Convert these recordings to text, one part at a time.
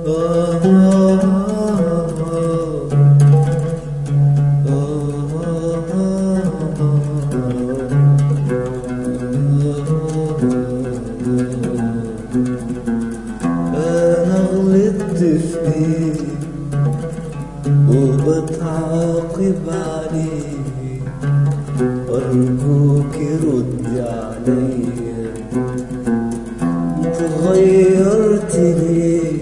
أنا غلطت في إيه وبتعاقب عليه أرجوك ردي عليا اتغيرت ليه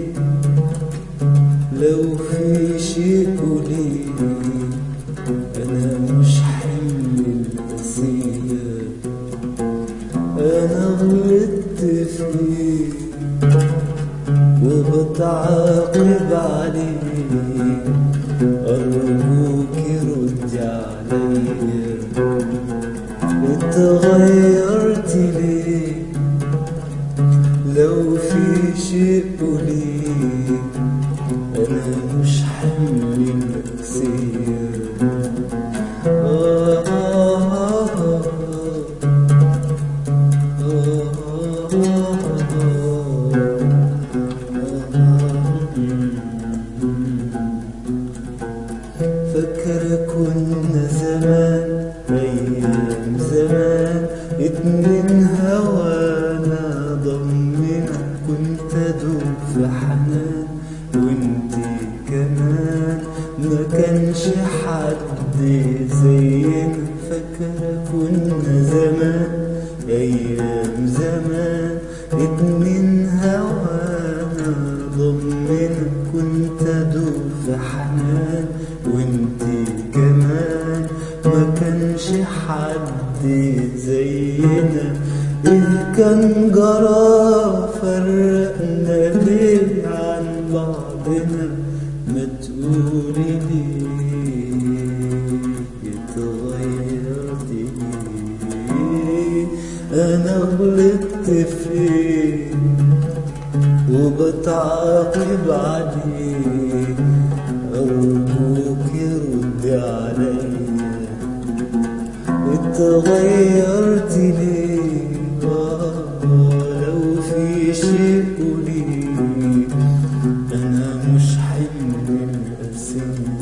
لو في شيء قوليلي أنا مش حمل القاسية أنا غلطت فيه وبتعاقب عليه أرجوك ردي عليا اتغيرت ليه لو في شيء قوليه أنا مش حمل النفسية آه آه آه آه فاكرة كنا زمان أيام زمان اتنين هوانا ضمنا كنت أدوب في حنان وانتي كمان ما كانش حد زينا فاكرة كنا زمان أيام زمان اتنين هوانا ضمنا كنت أدوب في حنان وانتي كمان ما كانش حد زينا إيه كان جرى فرقنا ليه عن بعضنا ما تقولي ليه اتغيرت ليه أنا غلطت فين وبتعاقب عليه أرجوك ردي عليا اتغيرت ليه آه، لو في شيء قولي أنا مش حمل القاسية